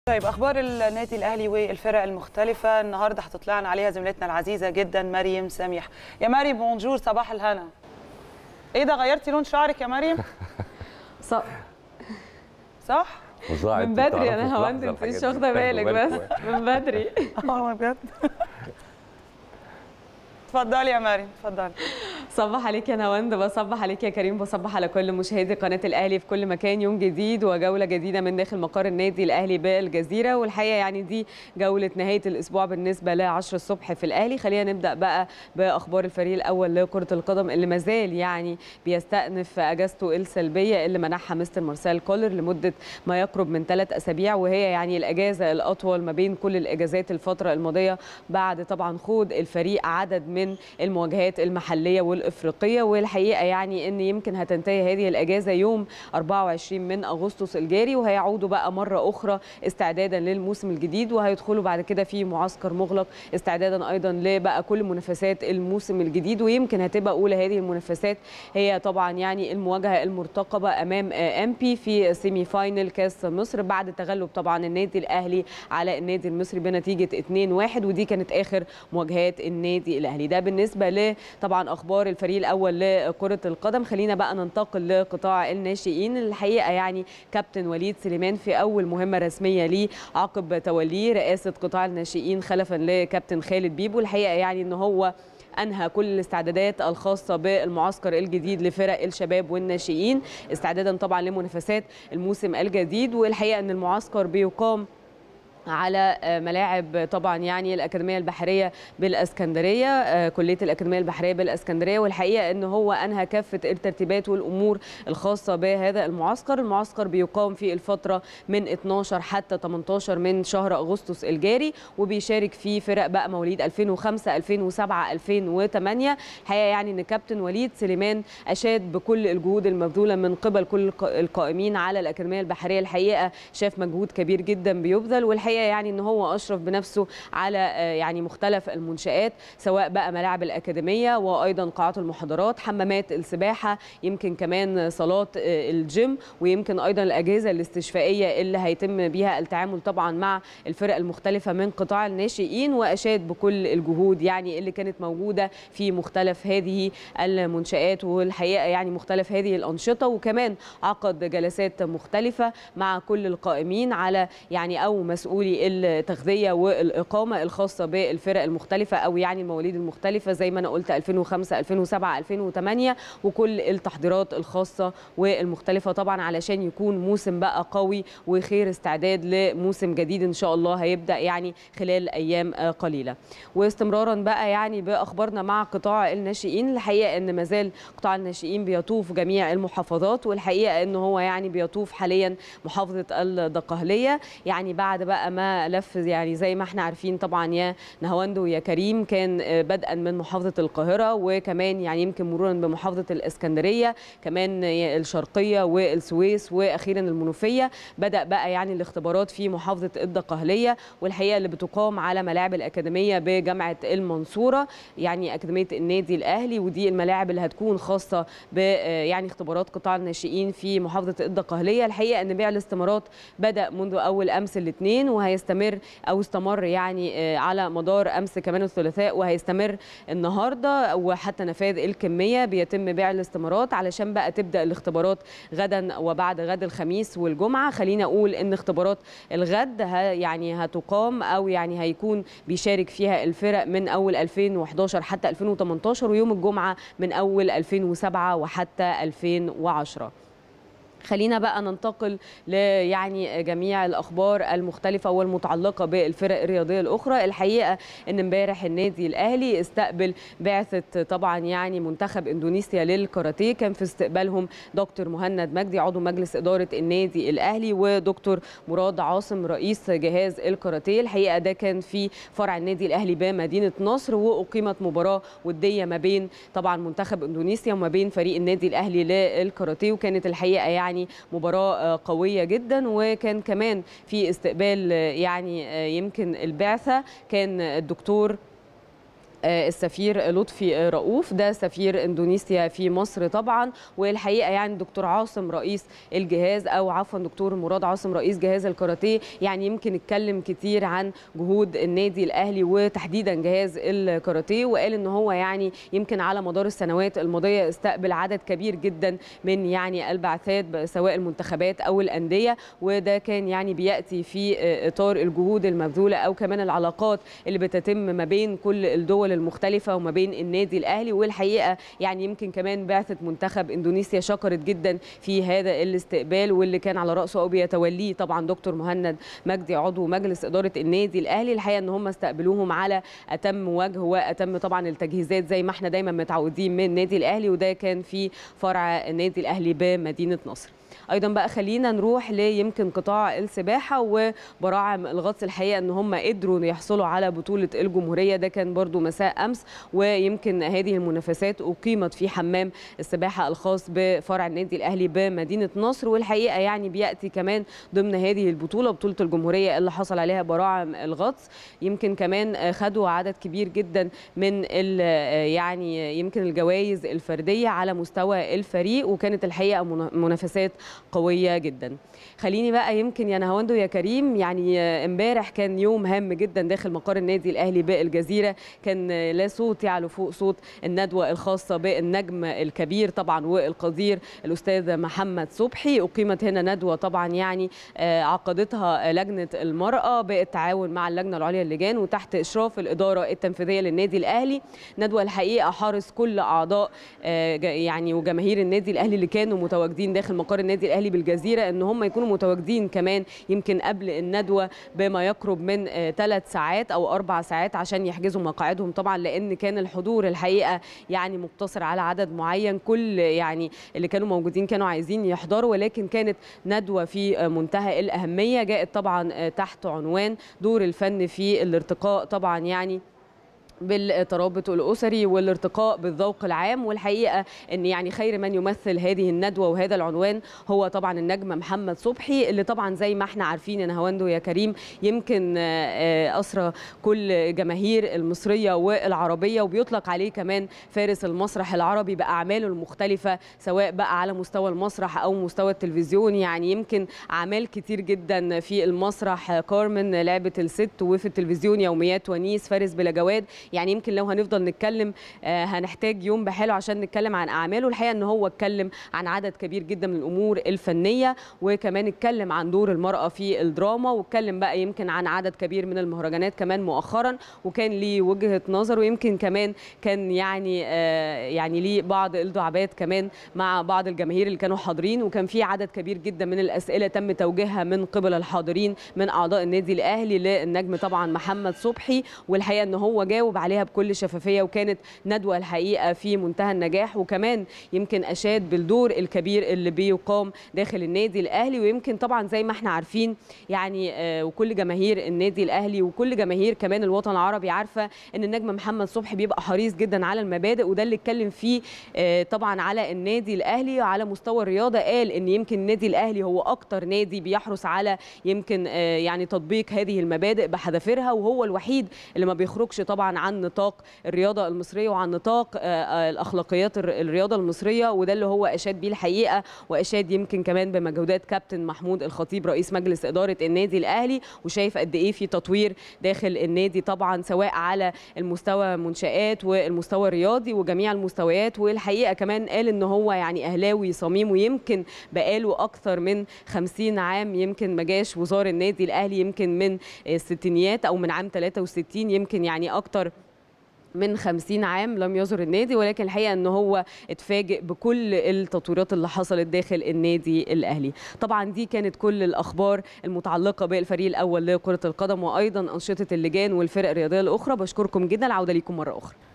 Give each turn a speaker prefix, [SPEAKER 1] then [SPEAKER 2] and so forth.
[SPEAKER 1] طيب اخبار النادي الاهلي والفرق المختلفه النهارده هتطلعنا عليها زميلتنا العزيزه جدا مريم سميح يا مريم بونجور صباح الهنا ايه ده غيرتي لون شعرك يا مريم
[SPEAKER 2] صح
[SPEAKER 1] صح
[SPEAKER 3] وزراعة
[SPEAKER 2] من بدري
[SPEAKER 3] بتعرفوا
[SPEAKER 2] انا
[SPEAKER 3] في
[SPEAKER 2] هو
[SPEAKER 3] لحظة
[SPEAKER 2] انت
[SPEAKER 3] الحاجات
[SPEAKER 2] مش
[SPEAKER 3] دي،
[SPEAKER 2] واخده
[SPEAKER 3] تاخدوا
[SPEAKER 2] بالك
[SPEAKER 3] بالكم.
[SPEAKER 2] بس من بدري
[SPEAKER 1] اه بجد اتفضلي يا مريم اتفضلي
[SPEAKER 2] صبح عليك يا نواند بصبح عليك يا كريم بصبح على كل مشاهدي قناه الاهلي في كل مكان يوم جديد وجوله جديده من داخل مقر النادي الاهلي بالجزيره والحقيقه يعني دي جوله نهايه الاسبوع بالنسبه ل 10 الصبح في الاهلي خلينا نبدا بقى باخبار الفريق الاول لكره القدم اللي مازال يعني بيستأنف اجازته السلبيه اللي منحها مستر مارسيل كولر لمده ما يقرب من ثلاث اسابيع وهي يعني الاجازه الاطول ما بين كل الاجازات الفتره الماضيه بعد طبعا خوض الفريق عدد من المواجهات المحليه والافريقيه والحقيقه يعني ان يمكن هتنتهي هذه الاجازه يوم 24 من اغسطس الجاري وهيعودوا بقى مره اخرى استعدادا للموسم الجديد وهيدخلوا بعد كده في معسكر مغلق استعدادا ايضا لبقى كل منافسات الموسم الجديد ويمكن هتبقى اولى هذه المنافسات هي طبعا يعني المواجهه المرتقبه امام ام بي في سيمي فاينل كاس مصر بعد تغلب طبعا النادي الاهلي على النادي المصري بنتيجه 2-1 ودي كانت اخر مواجهات النادي الاهلي ده بالنسبه ل طبعا اخبار الفريق الاول لكره القدم خلينا بقى ننتقل لقطاع الناشئين الحقيقه يعني كابتن وليد سليمان في اول مهمه رسميه ليه عقب توليه رئاسه قطاع الناشئين خلفا لكابتن خالد بيبو الحقيقه يعني ان هو انهى كل الاستعدادات الخاصه بالمعسكر الجديد لفرق الشباب والناشئين استعدادا طبعا لمنافسات الموسم الجديد والحقيقه ان المعسكر بيقام على ملاعب طبعا يعني الاكاديميه البحريه بالاسكندريه كليه الاكاديميه البحريه بالاسكندريه والحقيقه ان هو انهى كافه الترتيبات والامور الخاصه بهذا المعسكر المعسكر بيقام في الفتره من 12 حتى 18 من شهر اغسطس الجاري وبيشارك فيه فرق بقى مواليد 2005 2007 2008 الحقيقه يعني ان كابتن وليد سليمان اشاد بكل الجهود المبذوله من قبل كل القائمين على الاكاديميه البحريه الحقيقه شاف مجهود كبير جدا بيبذل والحقيقه الحقيقه يعني ان هو اشرف بنفسه على يعني مختلف المنشات سواء بقى ملاعب الاكاديميه وايضا قاعات المحاضرات حمامات السباحه يمكن كمان صالات الجيم ويمكن ايضا الاجهزه الاستشفائيه اللي هيتم بيها التعامل طبعا مع الفرق المختلفه من قطاع الناشئين واشاد بكل الجهود يعني اللي كانت موجوده في مختلف هذه المنشات والحقيقه يعني مختلف هذه الانشطه وكمان عقد جلسات مختلفه مع كل القائمين على يعني او مسؤول مسؤولي التغذيه والاقامه الخاصه بالفرق المختلفه او يعني المواليد المختلفه زي ما انا قلت 2005 2007 2008 وكل التحضيرات الخاصه والمختلفه طبعا علشان يكون موسم بقى قوي وخير استعداد لموسم جديد ان شاء الله هيبدا يعني خلال ايام قليله واستمرارا بقى يعني باخبارنا مع قطاع الناشئين الحقيقه ان مازال قطاع الناشئين بيطوف جميع المحافظات والحقيقه ان هو يعني بيطوف حاليا محافظه الدقهليه يعني بعد بقى ما لف يعني زي ما احنا عارفين طبعا يا نهاوند ويا كريم كان بدءا من محافظه القاهره وكمان يعني يمكن مرورا بمحافظه الاسكندريه كمان الشرقيه والسويس واخيرا المنوفيه بدا بقى يعني الاختبارات في محافظه الدقهليه والحقيقه اللي بتقام على ملاعب الاكاديميه بجامعه المنصوره يعني اكاديميه النادي الاهلي ودي الملاعب اللي هتكون خاصه ب يعني اختبارات قطاع الناشئين في محافظه الدقهليه الحقيقه ان بيع الاستمارات بدا منذ اول امس الاثنين وهيستمر او استمر يعني على مدار امس كمان الثلاثاء وهيستمر النهارده وحتى نفاذ الكميه بيتم بيع الاستمارات علشان بقى تبدا الاختبارات غدا وبعد غد الخميس والجمعه خلينا اقول ان اختبارات الغد يعني هتقام او يعني هيكون بيشارك فيها الفرق من اول 2011 حتى 2018 ويوم الجمعه من اول 2007 وحتى 2010 خلينا بقى ننتقل ليعني جميع الاخبار المختلفه والمتعلقه بالفرق الرياضيه الاخرى الحقيقه ان امبارح النادي الاهلي استقبل بعثه طبعا يعني منتخب اندونيسيا للكاراتيه كان في استقبالهم دكتور مهند مجدي عضو مجلس اداره النادي الاهلي ودكتور مراد عاصم رئيس جهاز الكاراتيه الحقيقه ده كان في فرع النادي الاهلي بمدينه نصر واقيمت مباراه وديه ما بين طبعا منتخب اندونيسيا وما بين فريق النادي الاهلي للكاراتيه وكانت الحقيقه يعني يعني مباراة قوية جدا وكان كمان في استقبال يعني يمكن البعثة كان الدكتور السفير لطفي رؤوف ده سفير اندونيسيا في مصر طبعا والحقيقه يعني دكتور عاصم رئيس الجهاز او عفوا دكتور مراد عاصم رئيس جهاز الكاراتيه يعني يمكن اتكلم كتير عن جهود النادي الاهلي وتحديدا جهاز الكاراتيه وقال ان هو يعني يمكن على مدار السنوات الماضيه استقبل عدد كبير جدا من يعني البعثات سواء المنتخبات او الانديه وده كان يعني بياتي في اطار الجهود المبذوله او كمان العلاقات اللي بتتم ما بين كل الدول المختلفه وما بين النادي الاهلي والحقيقه يعني يمكن كمان بعثه منتخب اندونيسيا شكرت جدا في هذا الاستقبال واللي كان على راسه او بيتوليه طبعا دكتور مهند مجدي عضو مجلس اداره النادي الاهلي الحقيقه ان هم استقبلوهم على اتم وجه واتم طبعا التجهيزات زي ما احنا دايما متعودين من النادي الاهلي وده كان في فرع النادي الاهلي بمدينه نصر ايضا بقى خلينا نروح ليمكن قطاع السباحه وبراعم الغطس الحقيقه ان هم قدروا يحصلوا على بطوله الجمهوريه ده كان برضو مساء امس ويمكن هذه المنافسات اقيمت في حمام السباحه الخاص بفرع النادي الاهلي بمدينه نصر والحقيقه يعني بياتي كمان ضمن هذه البطوله بطوله الجمهوريه اللي حصل عليها براعم الغطس يمكن كمان خدوا عدد كبير جدا من يعني يمكن الجوائز الفرديه على مستوى الفريق وكانت الحقيقه منافسات قويه جدا خليني بقى يمكن يا نهاوندو يا كريم يعني امبارح كان يوم هام جدا داخل مقر النادي الاهلي بالجزيره كان لا صوت يعلو فوق صوت الندوه الخاصه بالنجم الكبير طبعا والقدير الاستاذ محمد صبحي اقيمت هنا ندوه طبعا يعني عقدتها لجنه المراه بالتعاون مع اللجنه العليا للجان وتحت اشراف الاداره التنفيذيه للنادي الاهلي ندوه الحقيقه حرص كل اعضاء يعني وجماهير النادي الاهلي اللي كانوا متواجدين داخل مقر النادي الاهلي بالجزيره ان هم يكونوا متواجدين كمان يمكن قبل الندوه بما يقرب من ثلاث ساعات او اربع ساعات عشان يحجزوا مقاعدهم طبعا لان كان الحضور الحقيقه يعني مقتصر على عدد معين كل يعني اللي كانوا موجودين كانوا عايزين يحضروا ولكن كانت ندوه في منتهى الاهميه جاءت طبعا تحت عنوان دور الفن في الارتقاء طبعا يعني بالترابط الاسري والارتقاء بالذوق العام والحقيقه ان يعني خير من يمثل هذه الندوه وهذا العنوان هو طبعا النجم محمد صبحي اللي طبعا زي ما احنا عارفين يا نهاوندو يا كريم يمكن اسرى كل جماهير المصريه والعربيه وبيطلق عليه كمان فارس المسرح العربي باعماله المختلفه سواء بقى على مستوى المسرح او مستوى التلفزيون يعني يمكن اعمال كتير جدا في المسرح كارمن لعبه الست وفي التلفزيون يوميات ونيس فارس بلا جواد يعني يمكن لو هنفضل نتكلم آه هنحتاج يوم بحاله عشان نتكلم عن اعماله الحقيقه ان هو اتكلم عن عدد كبير جدا من الامور الفنيه وكمان اتكلم عن دور المراه في الدراما واتكلم بقى يمكن عن عدد كبير من المهرجانات كمان مؤخرا وكان ليه وجهه نظر ويمكن كمان كان يعني آه يعني ليه بعض الدعابات كمان مع بعض الجماهير اللي كانوا حاضرين وكان في عدد كبير جدا من الاسئله تم توجيهها من قبل الحاضرين من اعضاء النادي الاهلي للنجم طبعا محمد صبحي والحقيقه ان هو جاوب عليها بكل شفافيه وكانت ندوه الحقيقه في منتهى النجاح وكمان يمكن اشاد بالدور الكبير اللي بيقام داخل النادي الاهلي ويمكن طبعا زي ما احنا عارفين يعني آه وكل جماهير النادي الاهلي وكل جماهير كمان الوطن العربي عارفه ان النجم محمد صبحي بيبقى حريص جدا على المبادئ وده اللي اتكلم فيه آه طبعا على النادي الاهلي على مستوى الرياضه قال ان يمكن النادي الاهلي هو اكتر نادي بيحرص على يمكن آه يعني تطبيق هذه المبادئ بحذافيرها وهو الوحيد اللي ما بيخرجش طبعا عن نطاق الرياضه المصريه وعن نطاق الاخلاقيات الرياضه المصريه وده اللي هو اشاد بيه الحقيقه واشاد يمكن كمان بمجهودات كابتن محمود الخطيب رئيس مجلس اداره النادي الاهلي وشايف قد ايه في تطوير داخل النادي طبعا سواء على المستوى منشات والمستوى الرياضي وجميع المستويات والحقيقه كمان قال ان هو يعني اهلاوي صميم ويمكن بقاله اكثر من 50 عام يمكن ما جاش وزار النادي الاهلي يمكن من الستينيات او من عام 63 يمكن يعني اكتر من 50 عام لم يزر النادي ولكن الحقيقه ان هو اتفاجئ بكل التطويرات اللي حصلت داخل النادي الاهلي طبعا دي كانت كل الاخبار المتعلقه بالفريق الاول لكره القدم وايضا انشطه اللجان والفرق الرياضيه الاخرى بشكركم جدا العوده ليكم مره اخرى